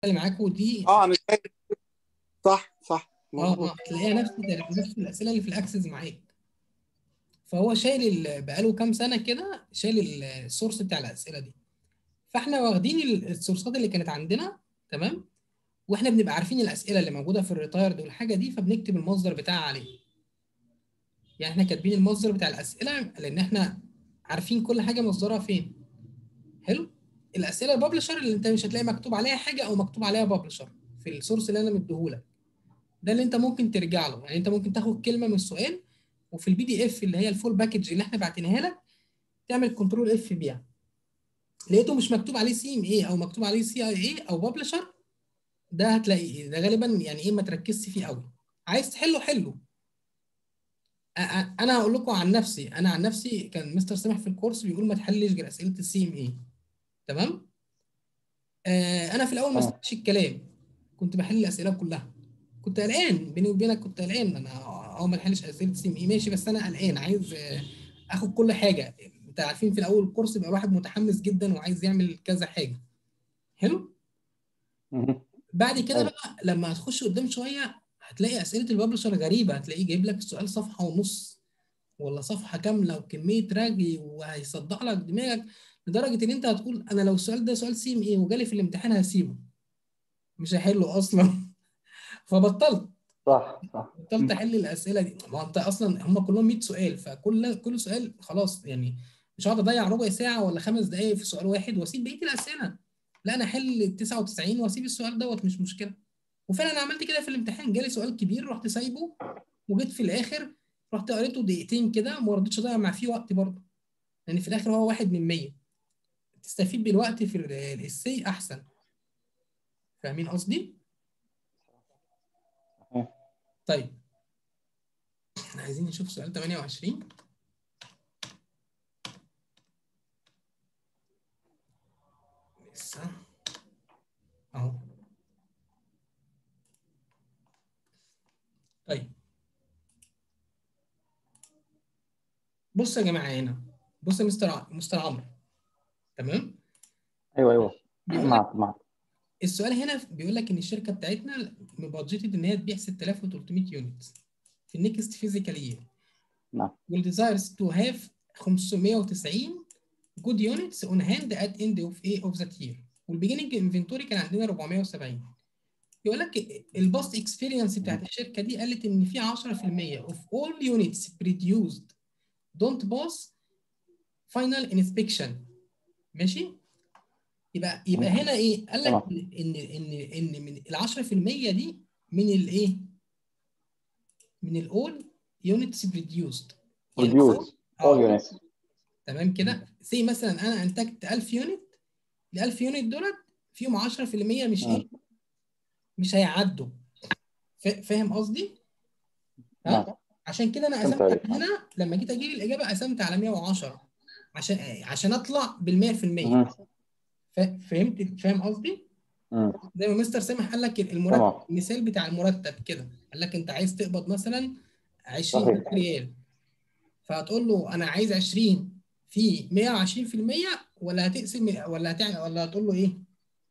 اللي معاكم دي اه انا شايف صح صح اه مظبوط اه هتلاقيها نفس نفس الاسئله اللي في الاكسس معاك فهو شايل ال- بقاله كام سنه كده شايل ال- السورس بتاع الاسئله دي فاحنا واخدين ال- السورسات اللي كانت عندنا تمام واحنا بنبقى عارفين الاسئله اللي موجوده في الريتايرد والحاجه دي فبنكتب المصدر بتاعها عليه يعني احنا كاتبين المصدر بتاع الاسئله لان احنا عارفين كل حاجه مصدرها فين حلو الاسئله الببلشر اللي انت مش هتلاقي مكتوب عليها حاجه او مكتوب عليها ببلشر في السورس اللي انا مديهولك ده اللي انت ممكن ترجع له يعني انت ممكن تاخد كلمه من السؤال وفي البي دي اف اللي هي الفول باكج اللي احنا باعتينها لك تعمل كنترول اف بيها لقيته مش مكتوب عليه سي ام اي او مكتوب عليه سي اي اي او ببلشر ده هتلاقيه ده غالبا يعني ايه ما تركزش فيه قوي عايز تحله حله أ- أ- انا هقول لكم عن نفسي انا عن نفسي كان مستر سامح في الكورس بيقول ما تحلش غير اسئله السي ام اي تمام آه انا في الاول ما تمام. سمعتش الكلام كنت بحل الاسئله كلها كنت قلقان بيني وبينك كنت قلقان انا اه ما نحلش اسئله سي ام اي ماشي بس انا قلقان عايز آه، اخد كل حاجه انت عارفين في الاول الكورس بيبقى الواحد متحمس جدا وعايز يعمل كذا حاجه حلو مهم. بعد كده أيوة. بقى لما هتخش قدام شويه هتلاقي اسئله الببلشر غريبه هتلاقيه جايب لك السؤال صفحه ونص ولا صفحه كامله وكميه رغي وهيصدع لك دماغك لدرجه ان انت هتقول انا لو السؤال ده سؤال سي ام اي وجالي في الامتحان هسيبه مش هحله اصلا فبطلت صح صح بطلت احل الاسئله دي ما هو انت اصلا هم كلهم 100 سؤال فكل كل سؤال خلاص يعني مش هقعد اضيع ربع ساعه ولا خمس دقائق في سؤال واحد واسيب بقيه الاسئله لا انا احل 99 واسيب السؤال دوت مش مشكله وفعلا انا عملت كده في الامتحان جالي سؤال كبير رحت سايبه وجيت في الاخر رحت قريته دقيقتين كده وما رضيتش اضيع مع فيه وقت برضه لان في الاخر هو واحد من 100 تستفيد بالوقت في الاسي احسن فاهمين قصدي؟ صحيح. طيب احنا عايزين نشوف سؤال 28 لسه اهو طيب بص يا جماعه هنا بص يا مستر ع- مستر عمرو تمام ايوه ايوه بيقول لك معك معك السؤال هنا بيقول لك ان الشركه بتاعتنا مبادجتد ان هي تبيع 6300 يونت في النكست فيزيكال يير نعم والديزايرز تو هاف 590 جود يونتس اون هاند ات اند اوف ايه اوف ذات يير والبيجننج انفنتوري كان عندنا 470 يقول لك الباست اكسبيرينس بتاعت الشركه دي قالت ان في 10% اوف اول يونتس بروديوسد دونت باس فاينل انسبكشن ماشي يبقى يبقى مم. هنا ايه قال لك تمام. ان ان ان من ال 10% دي من الايه من الاول يونتس بروديوسد بروديوس اول يونت تمام كده سي مثلا انا انتجت 1000 يونت ال 1000 يونت دولت فيهم 10% مش ايه مش هيعدوا فا- فاهم قصدي؟ نعم ها؟ عشان كده انا فهمت قسمت عليك. هنا لما جيت اجيب الاجابه قسمت على 110 عشان عشان اطلع بال 100% مهم. فا- فهمت فاهم قصدي؟ مم. زي ما مستر سامح قال لك المرتب تمام المثال بتاع المرتب كده قال لك انت عايز تقبض مثلا 20 صحيح. ريال فهتقول له انا عايز 20 في 120% ولا هتقسم ولا هتعمل ولا هتقول له ايه؟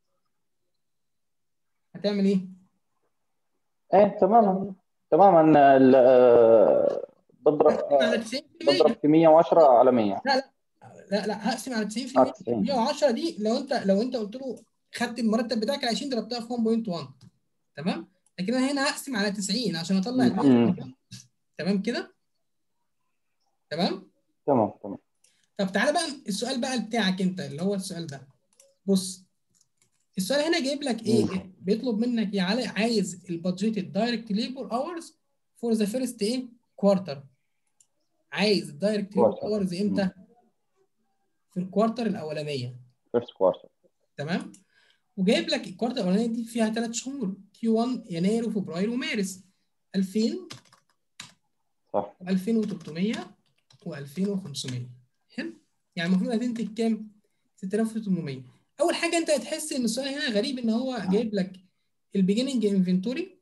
هتعمل ايه؟ ايه تماما تماما ال- آه، بضرب هقسم على آه، 90% بضرب في 110 على 100 لا لا هقسم على 90% آه، 90. 110 دي لو انت لو انت قلت له خدت المرتب بتاعك ال 20 ضربتها في 1.1 تمام؟ لكن انا هنا هقسم على 90 عشان اطلع ال مم. 100%. تمام كده؟ تمام؟ تمام تمام طب تعالى بقى السؤال بقى بتاعك انت اللي هو السؤال ده بص السؤال هنا جايب لك ايه بيطلب منك يا علي عايز البادجيتد دايركت ليبر اورز فور ذا فيرست ايه كوارتر عايز الدايركت ليبر Quarter. اورز امتى في الكوارتر الاولانيه فيرست كوارتر تمام وجايب لك الكوارتر الاولانيه دي فيها ثلاث شهور كيو 1 يناير وفبراير ومارس 2000 صح و2300 و2500 حلو يعني المفروض هتنتج كام 6800 اول حاجه انت هتحس ان السؤال هنا غريب ان هو جايب لك البيجننج انفنتوري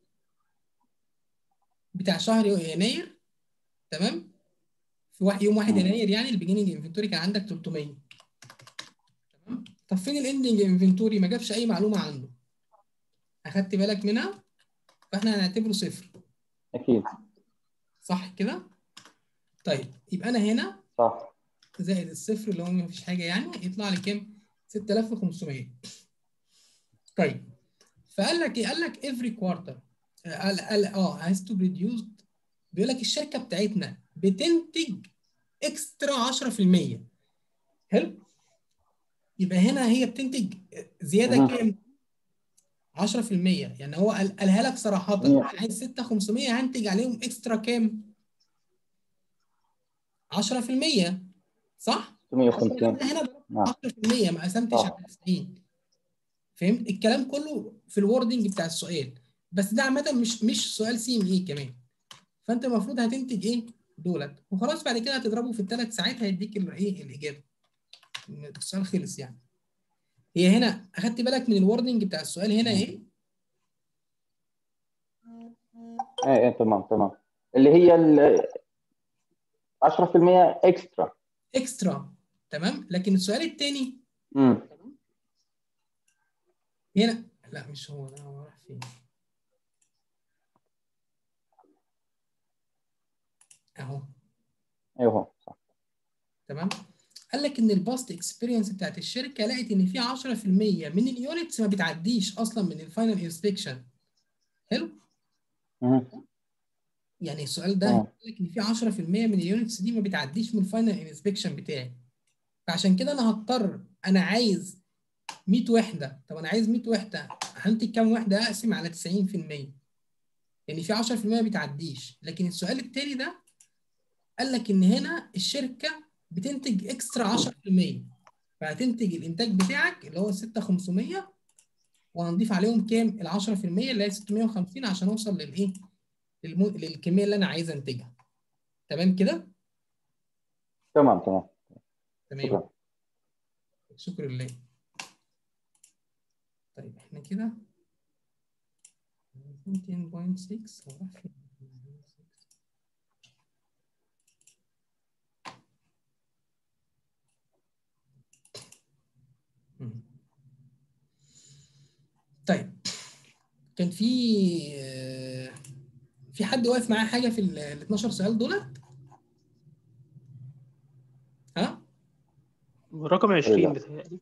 بتاع شهر يناير تمام في واحد يوم 1 مم. يناير يعني البيجننج انفنتوري كان عندك 300 تمام طب فين الاندنج انفنتوري ما جابش اي معلومه عنه اخدت بالك منها فاحنا هنعتبره صفر اكيد صح كده طيب يبقى انا هنا صح زائد الصفر اللي هو مفيش حاجه يعني يطلع لي كام 6500 طيب فقال لك ايه قال لك every quarter قال قال اه has to produce بيقول لك الشركه بتاعتنا بتنتج اكسترا 10% حلو يبقى هنا هي بتنتج زياده مهم. كام 10% يعني هو قال- قالها لك صراحه مم. انا عايز 6500 هنتج عليهم اكسترا كام 10% صح 650 أنا هنا ضربت نعم 10% ما قسمتش صح. على 90 فهمت الكلام كله في الوردنج بتاع السؤال بس ده عامه مش مش سؤال سي ام اي كمان فانت المفروض هتنتج ايه دولت وخلاص بعد كده هتضربه في الثلاث ساعات هيديك ال- ايه الاجابه السؤال خلص يعني هي هنا اخدت بالك من الوردنج بتاع السؤال هنا ايه ايه ايه تمام تمام اللي هي ال 10% اكسترا اكسترا تمام لكن السؤال الثاني امم هنا لا مش هو ده هو راح فين اهو ايوه صح تمام قال لك ان الباست اكسبيرينس بتاعت الشركه لقت ان في 10% من اليونتس ما بتعديش اصلا من الفاينل انسبكشن حلو مهم. يعني السؤال ده آه. قال لك ان في 10% من اليونتس دي ما بتعديش من الفاينل انسبكشن بتاعي فعشان كده انا هضطر انا عايز 100 وحده طب انا عايز 100 وحده هنتج كام وحده اقسم على 90% يعني في 10% ما بتعديش لكن السؤال التاني ده قال لك ان هنا الشركه بتنتج اكسترا 10% فهتنتج الانتاج بتاعك اللي هو 6500 وهنضيف عليهم كام ال 10% اللي هي 650 عشان اوصل للايه للمو... للكميه اللي انا عايز انتجها تمام كده تمام تمام تمام شكرا شكرا لله طيب احنا كده 10.6 هو راح فين؟ مم. طيب كان في آه، في حد واقف معاه حاجه في ال 12 سؤال دولت ها رقم 20 بتهيألي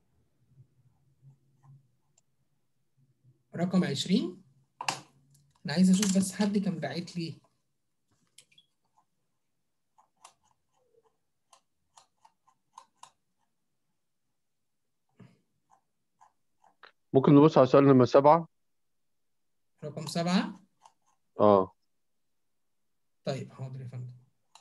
رقم 20 انا عايز اشوف بس حد كان باعت لي ممكن نبص على سؤال نمرة سبعة رقم سبعة اه طيب حاضر يا فندم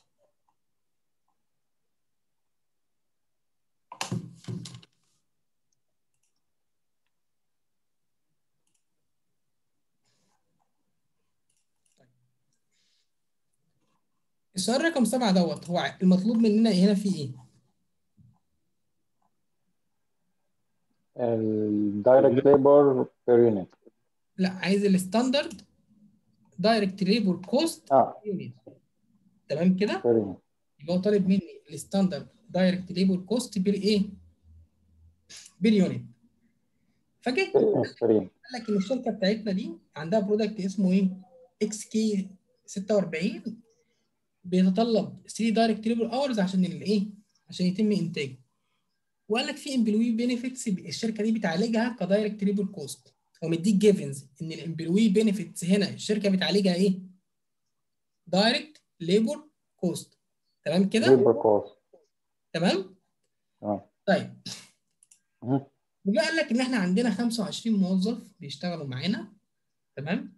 السؤال رقم سبعة دوت هو المطلوب مننا هنا في ايه؟ الدايركت ليبر بير يونت لا عايز الستاندرد دايركت ليبر كوست اه يونت تمام كده؟ بير يونت يبقى هو طالب مني الستاندرد دايركت ليبر كوست بير ايه؟ بير يونت فجيت بير يونت قال لك ان الشركه بتاعتنا دي عندها برودكت اسمه ايه؟ اكس كي 46 بيتطلب 3 دايركت ليبر اورز عشان الايه؟ عشان يتم انتاجه. وقال لك في امبلوي بينيفيتس الشركه دي بتعالجها كدايركت ليبر كوست. هو مديك جيفنز ان الامبلوي بينيفيتس هنا الشركه بتعالجها ايه؟ دايركت ليبر كوست. تمام كده؟ ليبر كوست تمام؟ تمام طيب مهم. وجاء قال لك ان احنا عندنا 25 موظف بيشتغلوا معانا تمام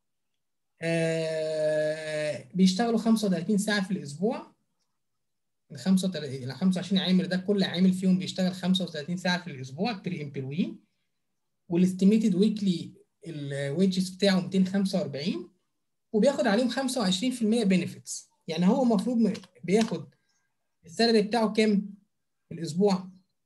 آه بيشتغلوا 35 ساعه في الاسبوع ال 35 ال 25 عامل ده كل عامل فيهم بيشتغل 35 ساعه في الاسبوع بير امبلوي والاستيميتد ويكلي الويجز بتاعه 245 وبياخد عليهم 25% بنفيتس يعني هو المفروض م- بياخد السالري بتاعه كام في الاسبوع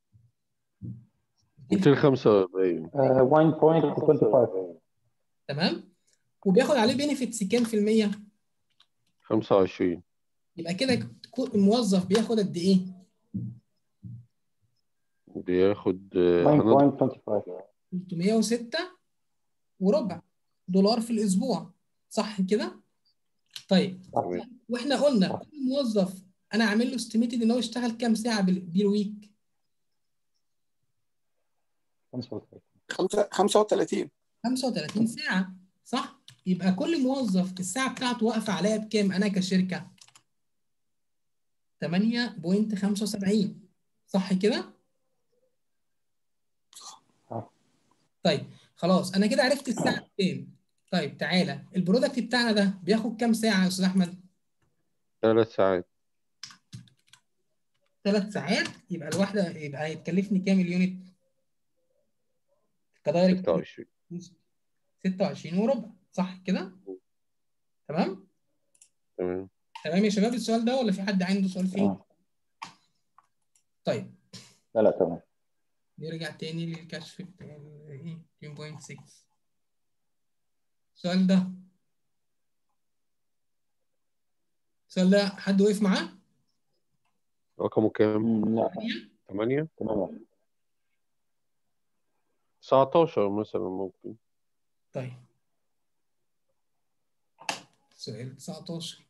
245 آه، 1.25 تمام وبياخد عليه بينفيتس كام في المية 25 يبقى كده كو- الموظف بياخد قد ايه بياخد آه، هنضرب 1.25 306 وربع دولار في الاسبوع صح كده طيب تمام. واحنا قلنا كل موظف انا عامل له استيميتد ان هو يشتغل كام ساعه بال- بالويك 35 خمسة 35 35 ساعه صح يبقى كل موظف الساعه بتاعته واقفه عليا بكام انا كشركه 8.75 صح كده صح. طيب خلاص انا كده عرفت الساعه بكام طيب تعالى البرودكت بتاعنا ده بياخد كام ساعه يا استاذ احمد ثلاث ساعات ثلاث ساعات يبقى الواحده يبقى هيتكلفني كام اليونت كدايركت 26 26 وربع صح كده تمام تمام تمام يا شباب السؤال ده ولا في حد عنده سؤال فيه تمام. طيب لا لا تمام نرجع تاني للكشف بتاع ال ايه 2.6 السؤال ده السؤال ده حد وقف معاه؟ رقمه كام؟ مم، لا 8 تمام 19 مثلا ممكن طيب سؤال 19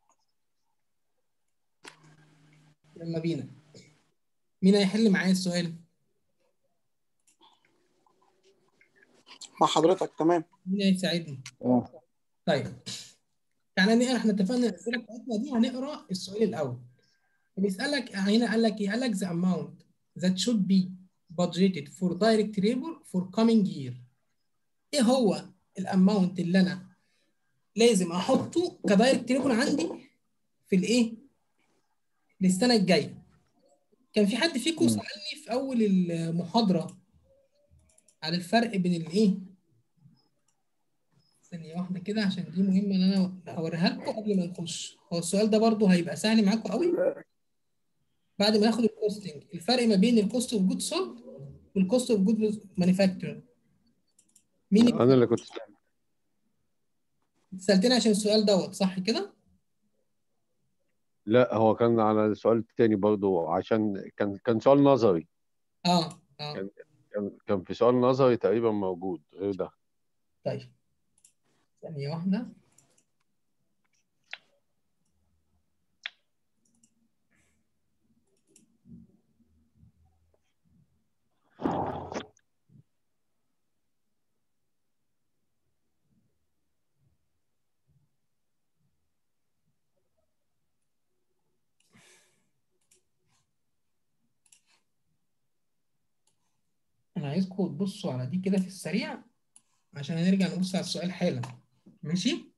يلا بينا مين هيحل معايا السؤال؟ مع حضرتك تمام مين هيساعدني؟ تمام طيب تعالى نقرا احنا اتفقنا الاسئله بتاعتنا دي هنقرا السؤال الاول بيسالك هنا قال لك ايه؟ قال لك the amount that should be budgeted for direct labor for coming year ايه هو الاماونت اللي انا لازم احطه كدايركت ليبر عندي في الايه؟ للسنه الجايه كان في حد فيكم مم. سالني في اول المحاضره على الفرق بين الايه؟ ثانية واحدة كده عشان دي مهمة إن أنا أوريها لكم قبل ما نخش، هو السؤال ده برضو هيبقى سهل معاكم قوي بعد ما ناخد الكوستنج، الفرق ما بين الكوست اوف جود سولد والكوست اوف جود مانيفاكتشر. مين اللي انا اللي كنت سأل. سألتني عشان السؤال دوت صح كده؟ لا هو كان على السؤال التاني برضو عشان كان كان سؤال نظري اه اه كان كان كان في سؤال نظري تقريبا موجود غير ده طيب ثانية واحدة أنا عايزكم تبصوا على دي كده في السريع عشان هنرجع نبص على السؤال حالا ماشي؟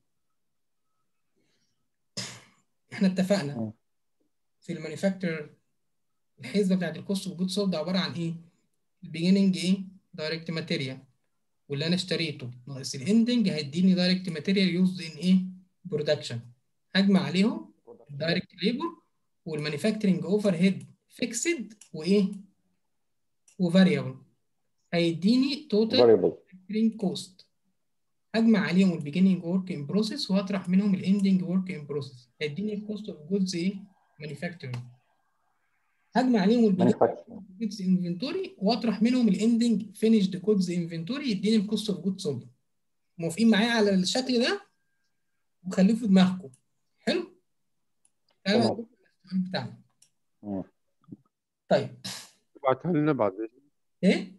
احنا اتفقنا مم. في المانيفاكتشر الحسبه بتاعت الكوست اوف جود سولد عباره عن ايه؟ البيجيننج ايه؟ دايركت ماتيريال واللي انا اشتريته ناقص الاندنج هيديني دايركت ماتيريال يوزد ان ايه؟ برودكشن هجمع عليهم الدايركت ليبر والمانيفاكتشرنج اوفر هيد فيكسد وايه؟ وفاريبل هيديني توتال فاريبل manufacturing كوست هجمع عليهم البيجيننج ورك ان بروسيس واطرح منهم الاندنج ورك ان بروسيس هيديني الكوست اوف جودز ايه مانيفاكتشرنج هجمع عليهم البيجيننج مانيفاكتشر جودز انفنتوري واطرح منهم الاندنج فينيشد جودز انفنتوري يديني الكوست اوف جودز سولد موافقين معايا على الشكل ده وخليه في دماغكم حلو تعالى تمام. نشوف السؤال بتاعنا مم. طيب ابعتها لنا بعد إذنك. ايه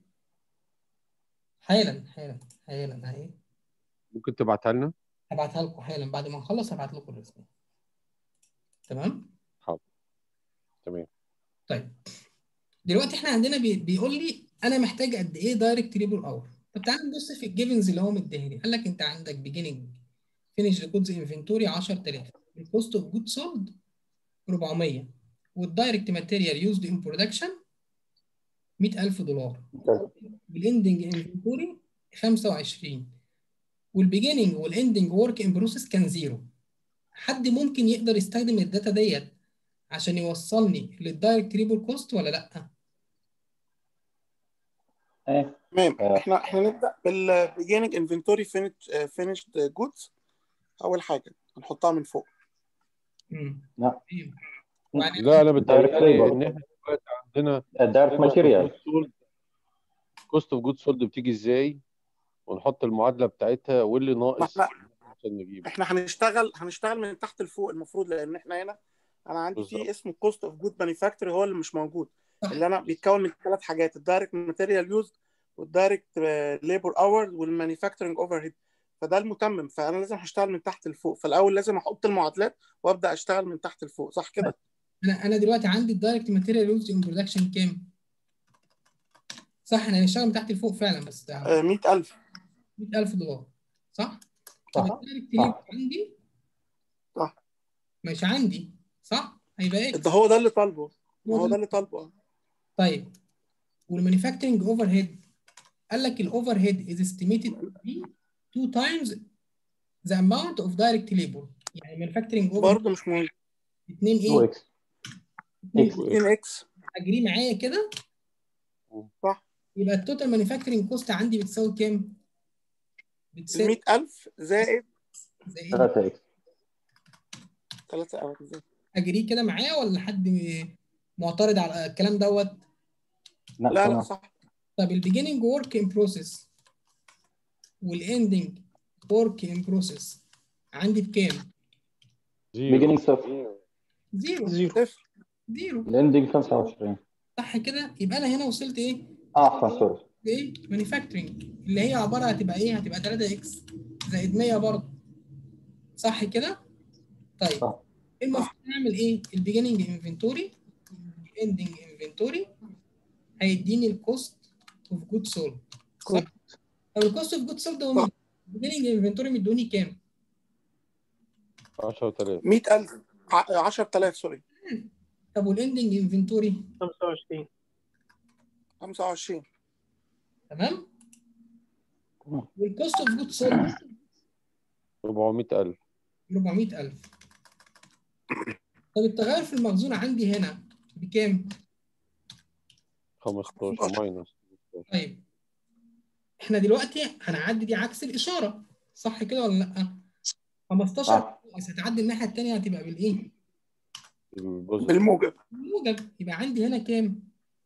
حالا حالا حالا اهي ممكن تبعتها لنا هبعتها لكم حالا بعد ما نخلص هبعت لكم الرسمه تمام تمام طيب دلوقتي احنا عندنا بي بيقول لي انا محتاج قد ايه دايركت ليبل اور طب تعالى نبص في الجيفنز اللي هو مديهاني قال لك انت عندك بيجيننج فينيش جودز انفنتوري 10000 الكوست اوف جود سولد 400 والدايركت ماتيريال يوزد ان برودكشن 100000 دولار والاندنج انفنتوري 25 والبيجيننج والاندنج ورك ان بروسيس كان زيرو حد ممكن يقدر يستخدم الداتا ديت عشان يوصلني للدايركت ليبل كوست ولا لا ايه تمام آه. احنا احنا نبدا بالبيجيننج انفنتوري فينيشد جودز اول حاجه هنحطها من فوق امم لا. وبعدين لا انا Direct بتهيألي labor. ان احنا دلوقتي عندنا الدايركت ماتيريال كوست اوف جود سولد بتيجي ازاي ونحط المعادلة بتاعتها واللي ناقص ما عشان نجيبه احنا هنشتغل هنشتغل من تحت لفوق المفروض لان احنا هنا انا عندي في بالظبط. اسمه كوست اوف جود مانيفاكتوري هو اللي مش موجود صح. اللي انا بيتكون من ثلاث حاجات الدايركت ماتيريال يوز والدايركت ليبر اور والمانيفاكتورنج اوفر هيد فده المتمم فانا لازم هشتغل من تحت لفوق فالاول لازم احط المعادلات وابدا اشتغل من تحت لفوق صح كده انا انا دلوقتي عندي الدايركت ماتيريال يوز ان برودكشن كام؟ صح احنا هنشتغل من تحت لفوق فعلا بس ده آه، 100000 100000 دولار صح؟ طب صح. الدايركت صح. ليبر عندي صح. مش عندي صح؟ هيبقى اكس ده هو ده اللي طالبه ما هو ده اللي طالبه طيب والمانيفاكتشرنج اوفر هيد قال لك الاوفر هيد از استيميتد تو بي 2 تايمز ذا اماونت اوف دايركت ليبر يعني مانيفاكتشرنج اوفر برضه مش مهم 2 2 ايه؟ اكس 2 إكس. 2 اكس اجري معايا كده صح يبقى التوتال مانيفاكتشرنج كوست عندي بتساوي كام؟ ال بتساوي 100000 زائد زي 3 اكس 3 او زائد اجريه كده معايا ولا حد م- معترض على الكلام دوت؟ لا لا تمام. صح طب البيجيننج ورك ان بروسيس والاندنج ورك ان بروسيس عندي بكام؟ زيرو بيجيننج صفر زيرو زيرو صفر زيرو الاندنج 25 صح كده؟ يبقى انا هنا وصلت ايه؟ اه عفوا سوري ايه؟ مانيفاكتشرنج اللي هي عباره هتبقى ايه؟ هتبقى 3 اكس زائد 100 برضه صح كده؟ طيب صح. المفروض نعمل ايه؟ البيجيننج انفنتوري الاندنج انفنتوري هيديني الكوست اوف جود سولد صح؟ طب الكوست اوف جود سولد هو البيجيننج انفنتوري مدوني كام؟ 10000 100000 ع- 10000 سوري طب والاندنج انفنتوري 25 25 تمام؟ تمام. والكوست اوف جود سولد 400000 400000 طب التغير في المخزون عندي هنا بكام؟ 15 ماينس طيب احنا دلوقتي هنعدي دي عكس الاشاره صح كده ولا لا؟ 15 صح. بس هتعدي الناحيه الثانيه هتبقى بالايه؟ الجزء بالموجب بالموجب يبقى عندي هنا كام؟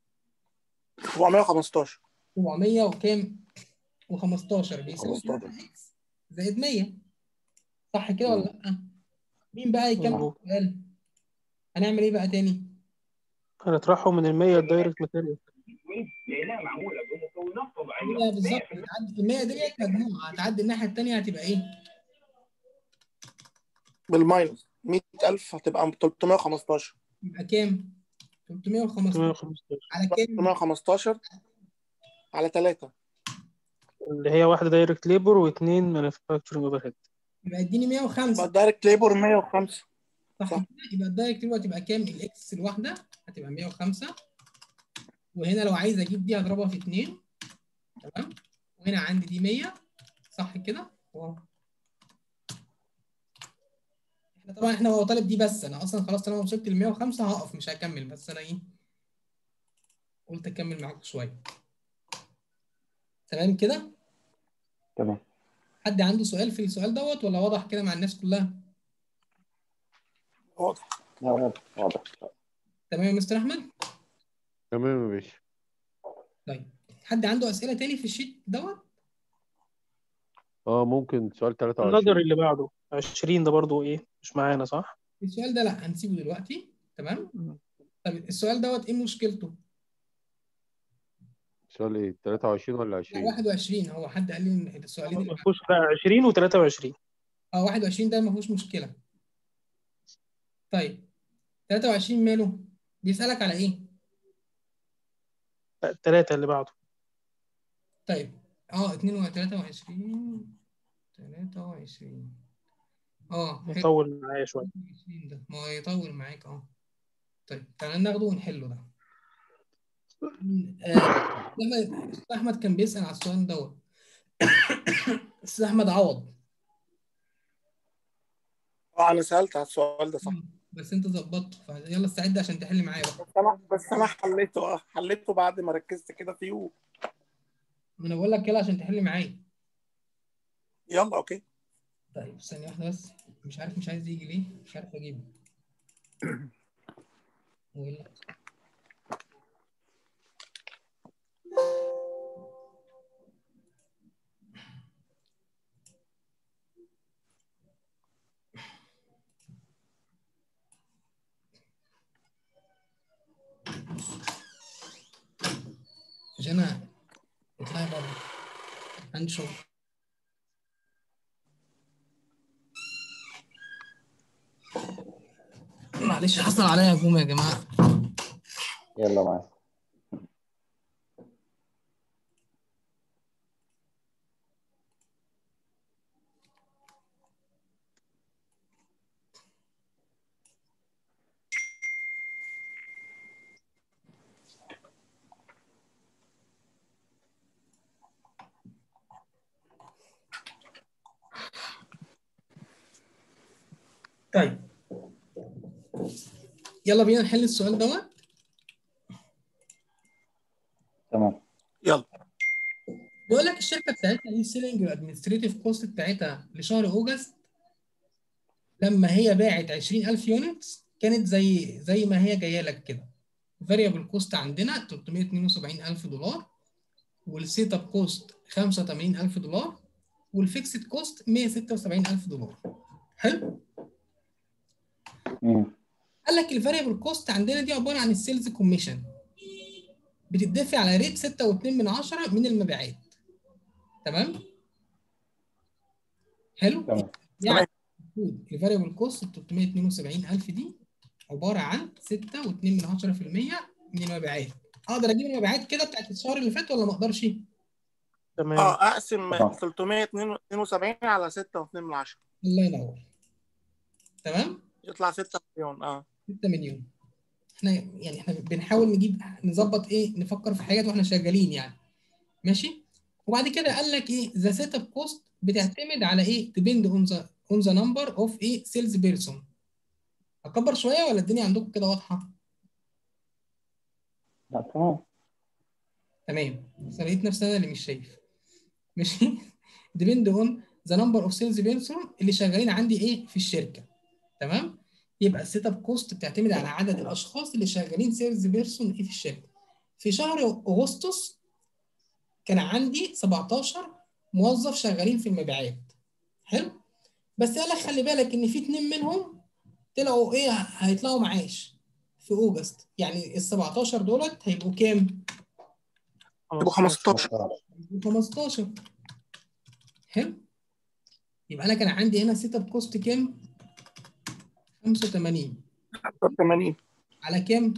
415 400 وكام؟ و15 بيساوي 15. 3 اكس زائد 100 صح كده ولا لا؟ مين بقى يكمل مظبوط. السؤال؟ هنعمل ايه بقى تاني؟ هنطرحه من ال 100 الدايركت ماتيريال هي بالظبط هتعدي ال 100 ديت مجموعه هتعدي الناحيه الثانيه هتبقى ايه؟ بالماينس 100000 هتبقى 315 يبقى كام؟ 315 315 على كام؟ 315 على 3 اللي هي واحدة دايركت ليبر واثنين مانيفاكتشرنج اوفر هيد يبقى اديني 105 يبقى الدايركت ليبر 105 صح صح. كده؟ يبقى الدايركت دلوقتي هتبقى كام؟ الاكس الواحده هتبقى 105 وهنا لو عايز اجيب دي هضربها في 2 تمام؟ وهنا عندي دي 100 صح كده؟ واو. احنا طبعا احنا هو طالب دي بس انا اصلا خلاص طالما وصلت ل 105 هقف مش هكمل بس انا ايه؟ قلت اكمل معاكم شويه تمام كده؟ تمام حد عنده سؤال في السؤال دوت ولا واضح كده مع الناس كلها؟ واضح لا، واضح واضح تمام يا مستر احمد؟ تمام يا باشا طيب حد عنده اسئله تاني في الشيت دوت؟ اه ممكن سؤال 23 النظر اللي بعده 20 ده برضو ايه مش معانا صح؟ السؤال ده لا هنسيبه دلوقتي تمام؟ طب السؤال دوت ايه مشكلته؟ سؤال ايه 23 ولا لا 20 21 هو حد قال لي ان السؤالين اللي ما فيهوش لا 20 و23 اه 21 ده ما فيهوش مشكله طيب 23 ماله؟ بيسألك على ايه؟ لا الثلاثة اللي بعده طيب اه 2 و 23 23 اه حلو. يطول معايا شوية 23 ده ما هو يطول معاك اه طيب تعالى ناخده ونحله ده آه، احمد أستاذ احمد كان بيسأل على السؤال دوت استاذ احمد عوض اه انا سالت على السؤال ده صح بس انت ظبطته فيلا استعد عشان تحل معايا بقى بس انا بس انا حليته اه حليته بعد ما ركزت كده فيه و... ما انا بقول لك يلا عشان تحل معايا يلا اوكي طيب ثانية واحدة بس مش عارف مش عايز يجي ليه مش عارف اجيبه ولا مش انا اطلعي بره عندي شغل معلش حصل عليا هجوم يا جماعه يلا معاك طيب يلا بينا نحل السؤال دوت تمام يلا بيقول لك الشركه بتاعتنا دي السيلينج والادمنستريتيف كوست بتاعتها لشهر اوجست لما هي باعت 20000 يونتس كانت زي زي ما هي جايه لك كده فاريبل كوست عندنا 372000 دولار والسيت اب كوست 85000 دولار والفيكسد كوست 176000 دولار حلو مم. قال لك الفاريبل كوست عندنا دي عباره عن السيلز كوميشن بتدفع على ريت 6.2 من عشرة من المبيعات تمام حلو تمام يعني المفروض الفاريبل كوست 372000 دي عباره عن 6.2 من 10% من المبيعات اقدر اجيب المبيعات كده بتاعت الشهر اللي فات ولا ما اقدرش تمام اه اقسم طبعا. 372 على 6.2 من 10 الله ينور تمام يطلع 6 مليون اه 6 مليون احنا يعني احنا بنحاول نجيب نظبط ايه نفكر في حاجات واحنا شغالين يعني ماشي وبعد كده قال لك ايه ذا سيت اب كوست بتعتمد على ايه ديبند اون ذا اون ذا نمبر اوف ايه سيلز بيرسون اكبر شويه ولا الدنيا عندكم كده واضحه لا تمام تمام بس أنا لقيت نفسي انا اللي مش شايف ماشي ديبند اون ذا نمبر اوف سيلز بيرسون اللي شغالين عندي ايه في الشركه تمام يبقى السيت اب كوست بتعتمد على عدد الاشخاص اللي شغالين سيلز بيرسون ايه في الشركه في شهر اغسطس كان عندي 17 موظف شغالين في المبيعات حلو بس قال لك خلي بالك ان في اتنين منهم طلعوا ايه هيطلعوا معاش في اوجست يعني ال 17 دولت هيبقوا كام؟ يبقوا 15 يبقوا 15 حلو يبقى انا كان عندي هنا سيت اب كوست كام؟ 85 80 على كام؟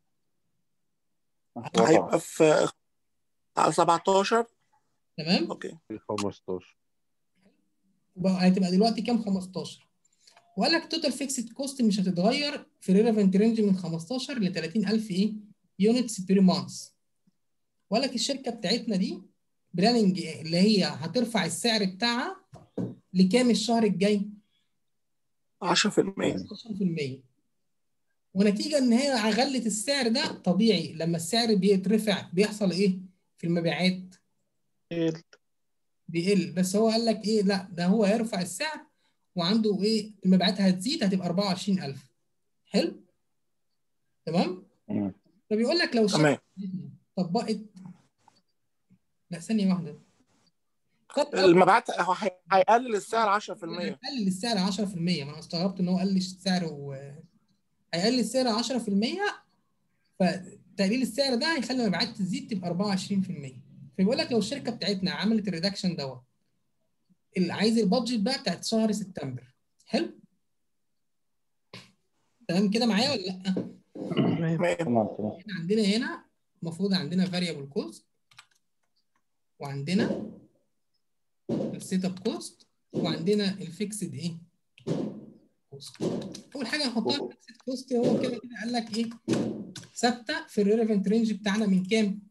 هيبقى في على 17 تمام؟ اوكي 15 وبقى هتبقى دلوقتي كام 15 وقال لك توتال فيكسد كوست مش هتتغير في ريليفنت رينج من 15 ل 30000 ايه يونتس بير مانث وقال لك الشركه بتاعتنا دي بلاننج اللي هي هترفع السعر بتاعها لكام الشهر الجاي 10% 15% ونتيجه ان هي غلت السعر ده طبيعي لما السعر بيترفع بيحصل ايه في المبيعات إيه بيقل بس هو قال لك ايه لا ده هو هيرفع السعر وعنده ايه المبيعات هتزيد هتبقى 24000 حلو تمام مم. فبيقول لك لو تمام الشركه طبقت لا ثانيه واحده طب المبيعات هو هي- هيقلل السعر 10% هيقلل السعر 10% ما انا استغربت ان هو قلل السعر و... هيقلل السعر 10% فتقليل السعر ده هيخلي المبيعات تزيد تبقى 24% فبيقول لك لو الشركه بتاعتنا عملت الريدكشن دوت اللي عايز البادجت بقى بتاعت شهر سبتمبر حلو تمام كده معايا ولا لا تمام تمام تمام تمام احنا عندنا هنا المفروض عندنا فاريبل كوست وعندنا السيت اب كوست وعندنا الفيكسد ايه كوست اول حاجه هنحطها الفيكسد كوست هو كده كده قال لك ايه ثابته في الريليفنت رينج بتاعنا من كام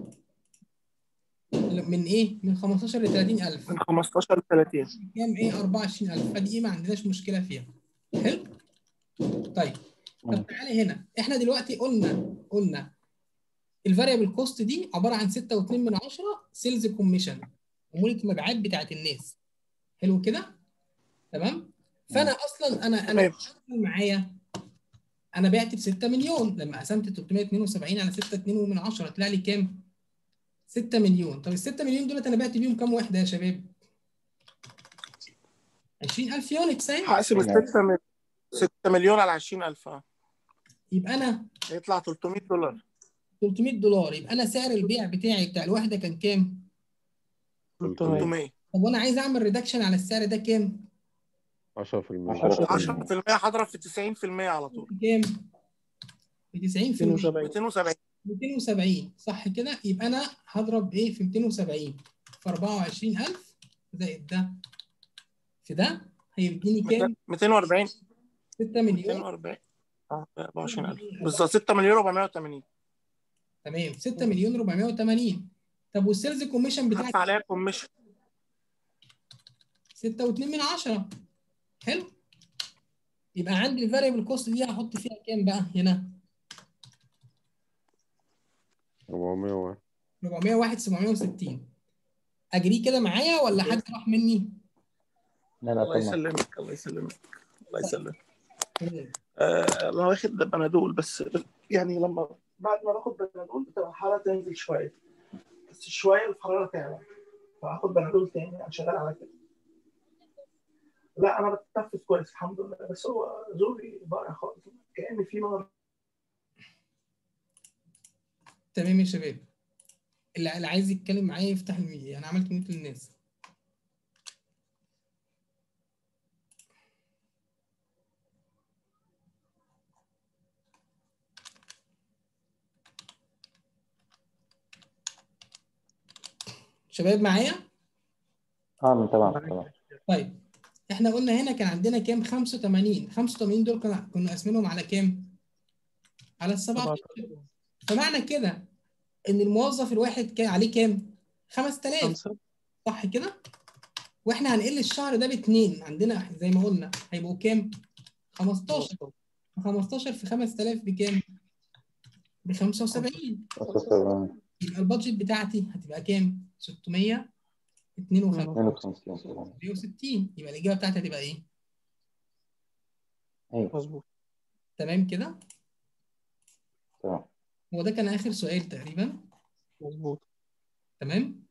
من ايه من 15 ل 30000 من 15 ل 30 كام ايه 24000 فدي ايه ما عندناش مشكله فيها حلو طيب مم. طب تعالى هنا احنا دلوقتي قلنا قلنا الفاريبل كوست دي عباره عن 6.2 من 10 سيلز كوميشن عموله المبيعات بتاعت الناس حلو كده تمام فانا اصلا انا انا تمام. معايا انا بعت ب 6 مليون لما قسمت 372 على 6.2 من 10 طلع لي كام 6 مليون طب ال 6 مليون دولت انا بعت بيهم كام وحده يا شباب 20000 يونت اهي هقسم ال 6 مليون 6 مليون على 20000 اه يبقى انا هيطلع 300 دولار 300 دولار يبقى انا سعر البيع بتاعي بتاع الوحده كان كام 300 300 طب وانا عايز اعمل ريدكشن على السعر ده كام 10% 10%. 10% هضرب في 90% على طول كام ب 90% 72 270 270 صح كده يبقى انا هضرب ايه في 270 في 24000 زائد ده في ده هيديني كام 240 6 مليون 240 اه 24000 بالظبط 6 مليون 480 تمام 6 مليون 480 طب والسيلز كوميشن بتاعك هدفع عليها كوميشن 6 و2 من 10 حلو يبقى عندي الفاريبل كوست دي هحط فيها كام بقى هنا 401 401 760 اجريه كده معايا ولا حد راح مني لا لا الله طبعا يسلمك الله يسلمك الله يسلمك تمام. آه، انا واخد بنادول بس بس يعني لما بعد ما باخد بنادول بتبقى الحراره تنزل شويه بس شويه الحراره تعلى فهاخد بنادول تاني انا شغال على كده لا انا بتنفس كويس الحمد لله بس هو زوري ضايع خالص كأن في نار تمام يا شباب اللي اللي عايز يتكلم معايا يفتح الميديا انا عملت ميوت للناس شباب معايا اه من طبعا طبعا طيب احنا قلنا هنا كان عندنا كام 85 85 دول كنا كنا قاسمينهم على كام على ال 17 فمعنى كده ان الموظف الواحد كان عليه كام 5000 خمسة صح كده واحنا هنقل الشهر ده باثنين عندنا زي ما قلنا هيبقوا كام 15 15 في 5000 بكام ب 75 بس طبعا يبقى البادجت بتاعتي هتبقى كام 652 52 طبعا 160 يبقى الاجابه بتاعتي هتبقى ايه ايوه مظبوط تمام كده تمام هو ده كان اخر سؤال تقريبا مظبوط تمام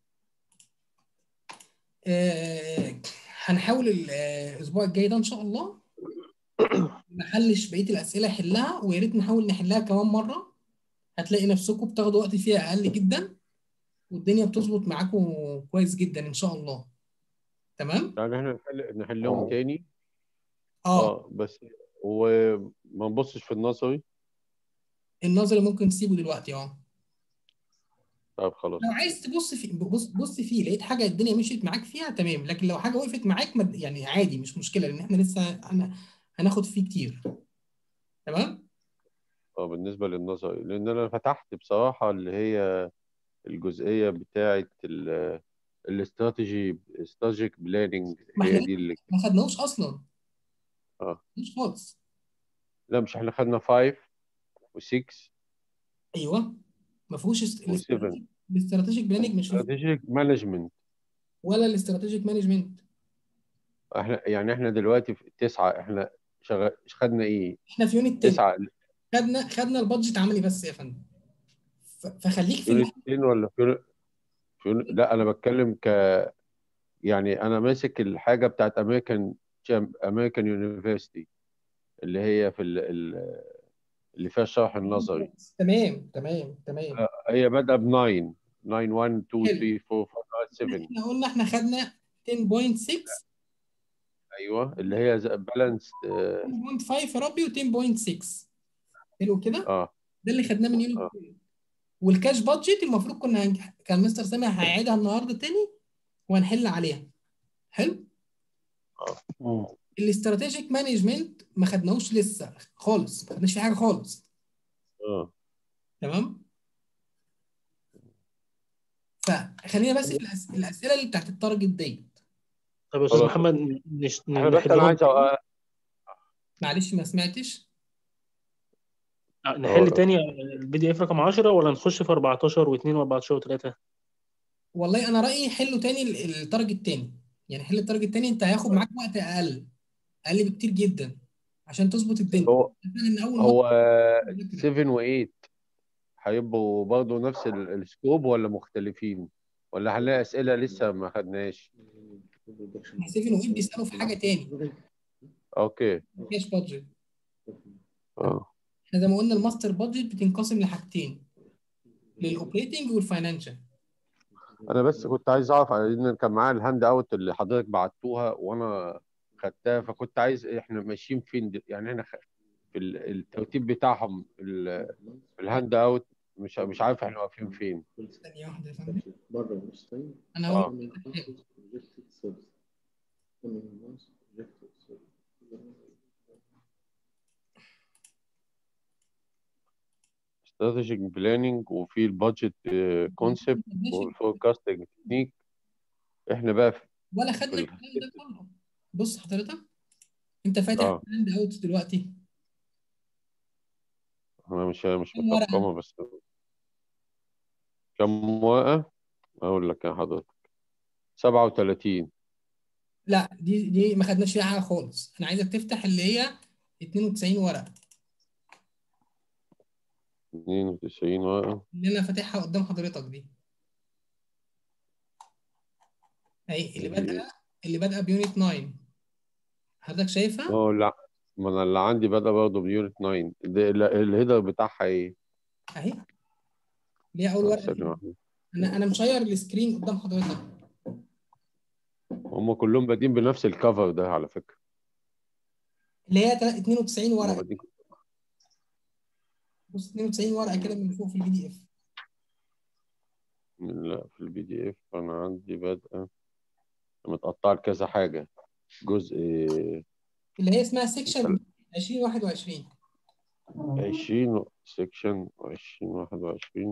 آه هنحاول ال- آه، الاسبوع الجاي ده ان شاء الله نحلش بقيه الاسئله حلها ويا ريت نحاول نحلها كمان مره هتلاقي نفسكم بتاخدوا وقت فيها اقل جدا والدنيا بتظبط معاكم كويس جدا ان شاء الله تمام يعني احنا نحل نحلهم تاني اه اه بس وما نبصش في النظري النظري ممكن تسيبه دلوقتي اه طب خلاص لو عايز تبص في بص بص فيه لقيت حاجه الدنيا مشيت معاك فيها تمام لكن لو حاجه وقفت معاك ما يعني عادي مش مشكله لان احنا لسه هن- هناخد فيه كتير تمام اه بالنسبة للنظري لأن أنا فتحت بصراحة اللي هي الجزئية بتاعة ال- الاستراتيجي استراتيجيك بلاننج ما هي احنا دي اللي ما خدناهوش اصلا اه مش خالص لا مش احنا خدنا 5 و6 ايوه ما فيهوش است- و7 الاستراتيجيك الاستراتيجيك بلاننج مش فيه استراتيجيك مانجمنت ولا الاستراتيجيك مانجمنت احنا يعني احنا دلوقتي في تسعة احنا شغال خدنا ايه؟ احنا في يونت 10 تسعة خدنا خدنا البادجت عملي بس يا فندم ف- فخليك في يونت الواحد 10 ولا في يونت في يونت لا انا بتكلم ك يعني انا ماسك الحاجة بتاعت امريكان امريكان يونيفرسيتي اللي هي في ال... ال... اللي فيها الشرح النظري تمام تمام تمام هي بادئة ب 9 9 1 2 حلو. 3 4 5 7 احنا قلنا احنا خدنا 10.6 ايوه اللي هي بالانس 10.5 يا ربي و10.6 حلو كده اه ده اللي خدناه من يونت آه. 2 والكاش بادجت المفروض كنا هنج- كان مستر سامي هيعيدها النهارده تاني وهنحل عليها حلو مم. الاستراتيجيك مانجمنت ما خدناهوش لسه خالص ما خدناش فيه حاجه خالص اه تمام فخلينا بس في الأس... الاسئله اللي بتاعت التارجت ديت طب يا استاذ خلاص. محمد نش... انا بس انا نحلهم عايز أ- معلش ما سمعتش نحل تاني البي دي اف رقم 10 ولا نخش في 14 و2 و14 و3 والله انا رايي حله تاني ال- التارجت تاني يعني حل التارجت تاني انت هياخد معاك وقت اقل اقل بكتير جدا عشان تظبط الدنيا هو ان اول هو مرة- 7 و8 هيبقوا برضه نفس ال- السكوب ولا مختلفين ولا هنلاقي اسئله لسه ما خدناش 7 و8 بيسالوا في حاجه تاني اوكي كاش بادجت اه احنا زي ما قلنا الماستر بادجت بتنقسم لحاجتين للاوبريتنج والفاينانشال انا بس كنت عايز اعرف لان كان معايا الهاند اوت اللي حضرتك بعتوها وانا خدتها فكنت عايز احنا ماشيين فين دل- يعني احنا خ- في ال- الترتيب بتاعهم ال- الهاند اوت مش مش عارف احنا واقفين فين ثانيه واحده يا فندم بره المستوى انا اه هقول استراتيجيك بلاننج وفي البادجت كونسبت ماشي والفوركاستنج تكنيك احنا بقى في ولا خدنا في الكلام ده كله بص حضرتك انت فاتح اه الهاند اوت دلوقتي انا مش مش كم ورقه مترقمه بس كم ورقه اقول لك يا حضرتك 37 لا دي دي ما خدناش فيها حاجه خالص انا عايزك تفتح اللي هي 92 ورقه 92 ورقه اللي انا فاتحها قدام حضرتك دي اهي اللي بادئه اللي بادئه بيونت 9 حضرتك شايفها اه لا ما انا اللي عندي بدأ برضه بيونت 9 ده ال- الهيدر بتاعها ايه؟ اهي اللي هي اول آه، ورقه ثانية فيها. واحدة انا انا مشير السكرين قدام حضرتك هم كلهم بادئين بنفس الكفر ده على فكرة اللي هي تل- 92 هم ورقه بادئين بص 92 ورقه كده من فوق في البي دي اف من لا في البي دي اف انا عندي بادئة متقطعة لكذا حاجة جزء اللي هي اسمها سيكشن 2021 20 سيكشن 20 21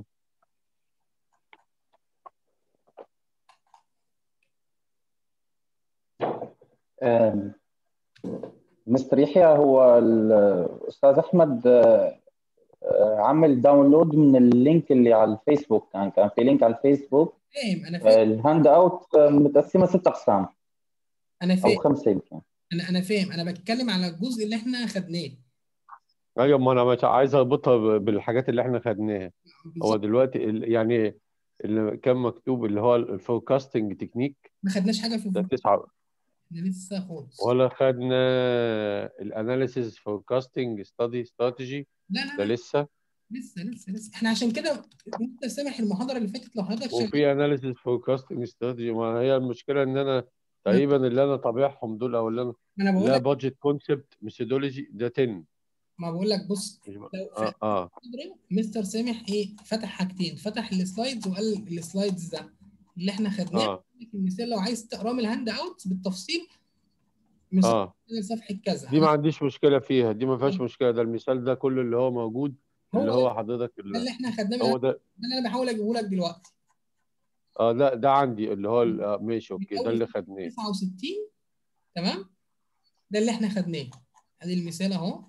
آم، مستر يحيى هو الأستاذ أحمد آه، آه، عمل داونلود من اللينك اللي على الفيسبوك كان كان في لينك على الفيسبوك فاهم انا آه، فاهم الهاند أوت آه، متقسمة ست أقسام انا أو فاهم خمسة يمكن انا انا فاهم انا بتكلم على الجزء اللي احنا خدناه ايوه ما انا مش عايز اربطها ب- بالحاجات اللي احنا خدناها هو بالظبط دلوقتي ال- يعني اللي كان مكتوب اللي هو الفوركاستنج تكنيك ما خدناش حاجه في ده الفرق تسعة احنا لسه خالص ولا خدنا الاناليسيس فوركاستنج ستادي استراتيجي لا لا ده لا لسه لسه لسه لسه احنا عشان كده انت سامح المحاضره اللي فاتت لو حضرتك شغال وفي اناليسيس فوركاستنج استراتيجي ما هي المشكله ان انا تقريبا اللي انا طابعهم دول او اللي انا ما انا بقول لا لك بادجت كونسبت ميثودولوجي ده 10 ما بقول لك بص مش ب- لو اه اه المحاضرة مستر سامح ايه فتح حاجتين فتح السلايدز وقال السلايدز ده اللي احنا خدناه اه لك المثال لو عايز تقراه من الهاند اوت بالتفصيل مثال اه صفحه كذا دي ما عنديش مشكله فيها دي ما فيهاش مشكله ده المثال ده كله اللي هو موجود اللي هو هو ده حضرتك ده اللي اللي احنا خدناه من هو الهاند ده ده اللي انا بحاول اجيبه لك دلوقتي اه لا ده عندي اللي هو ال- آه ماشي من اوكي ده اول اللي خدناه 69 تمام ده اللي احنا خدناه ادي المثال اهو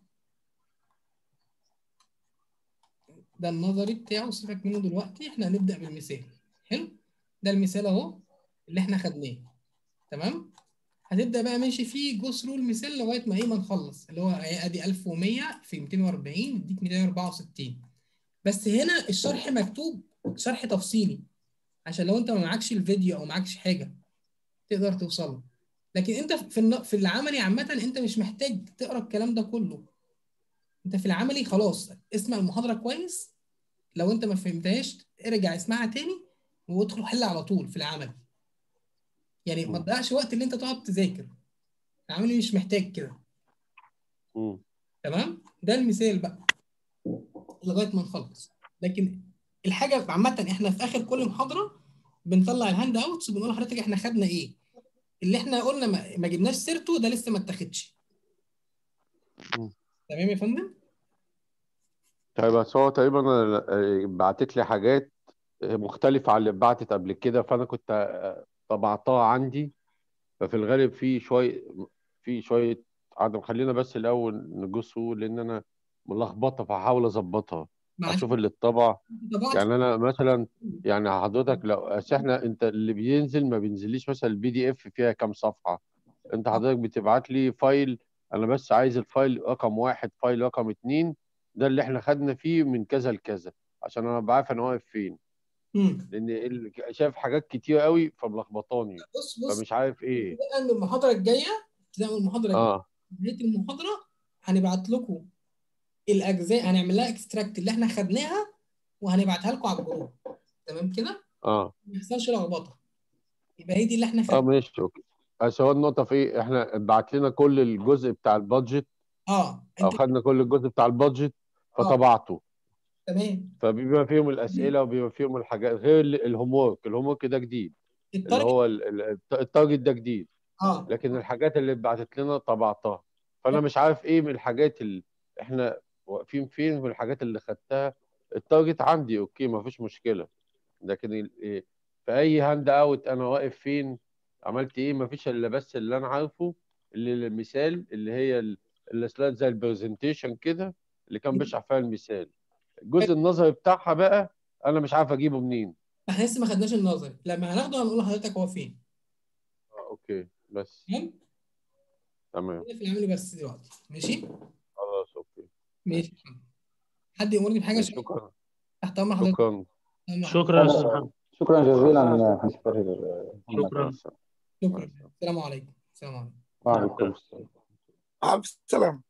ده النظري بتاعه سيبك منه دلوقتي احنا هنبدأ بالمثال حلو ده المثال اهو اللي احنا خدناه تمام هتبدأ بقى ماشي فيه جو ثرو المثال لغاية ما ايه ما نخلص اللي هو ايه ادي 1100 في 240 يديك 264 بس هنا الشرح مكتوب شرح تفصيلي عشان لو انت ما معكش الفيديو او معكش حاجة تقدر توصل له لكن انت في الن- في العملي عامة انت مش محتاج تقرا الكلام ده كله انت في العملي خلاص اسمع المحاضرة كويس لو انت ما فهمتهاش ارجع اسمعها تاني وادخل حل على طول في العمل يعني ما مم. تضيعش وقت اللي انت تقعد تذاكر العملي مش محتاج كده مم. تمام ده المثال بقى لغايه ما نخلص لكن الحاجه عامه احنا في اخر كل محاضره بنطلع الهاند اوتس وبنقول لحضرتك احنا خدنا ايه اللي احنا قلنا ما, ما جبناش سيرته ده لسه ما اتاخدش مم. تمام يا فندم طيب بس هو تقريبا أنا- آه، بعتت لي حاجات مختلفة عن اللي بعتت قبل كده فأنا كنت آه، طبعتها عندي ففي الغالب في شوية في شوية عدم خلينا بس الأول نجوسه لأن أنا ملخبطة فهحاول أظبطها معلش أشوف اللي اتطبع طبعت يعني أنا مثلا يعني حضرتك لو أصل إحنا أنت اللي بينزل ما بينزليش مثلا البي دي إف فيها كام صفحة أنت حضرتك بتبعت لي فايل أنا بس عايز الفايل رقم واحد فايل رقم اتنين ده اللي إحنا خدنا فيه من كذا لكذا عشان أنا بعرف أنا واقف فين مم. لأن ال- شايف حاجات كتير قوي فملخبطاني بص بص فمش عارف إيه ابتداء من المحاضره الجايه ابتداء من المحاضره الجايه آه نهايه المحاضره هنبعت لكم الاجزاء هنعمل لها اكستراكت اللي احنا خدناها وهنبعتها لكم على الجروب تمام كده اه ما يحصلش لخبطه يبقى هي دي اللي احنا اه خدناها ماشي اوكي بس هو النقطة في ايه؟ احنا اتبعت لنا كل الجزء بتاع البادجت اه او انت خدنا كل الجزء بتاع البادجت اه فطبعته تمام فبيبقى فيهم الاسئله وبيبقى فيهم الحاجات غير ال- الهوم ورك الهوم ورك ده جديد اللي التارجت هو ال- ال- التارجت ده جديد اه لكن الحاجات اللي اتبعتت لنا طبعتها فانا مش عارف ايه من الحاجات اللي احنا واقفين فين من الحاجات اللي خدتها التارجت عندي اوكي ما فيش مشكله لكن ال- إيه، في اي هاند اوت انا واقف فين عملت ايه ما فيش الا بس اللي انا عارفه اللي المثال اللي هي ال- السلايد زي البرزنتيشن كده اللي كان بيشرح فيها المثال الجزء النظري بتاعها بقى انا مش عارف اجيبه منين احنا لسه ما خدناش النظري لما هناخده هنقول لحضرتك هو فين آه، اوكي بس تمام تمام كده في العمل بس دلوقتي ماشي خلاص اوكي ماشي حد يأمرني بحاجه شكرا شكرا تحت امر حضرتك شكرا تحت أمر حضرتك. شكرا يا استاذ محمد شكرا جزيلا مستر شكرا شكرا السلام عليكم السلام عليكم وعليكم السلام عبد السلام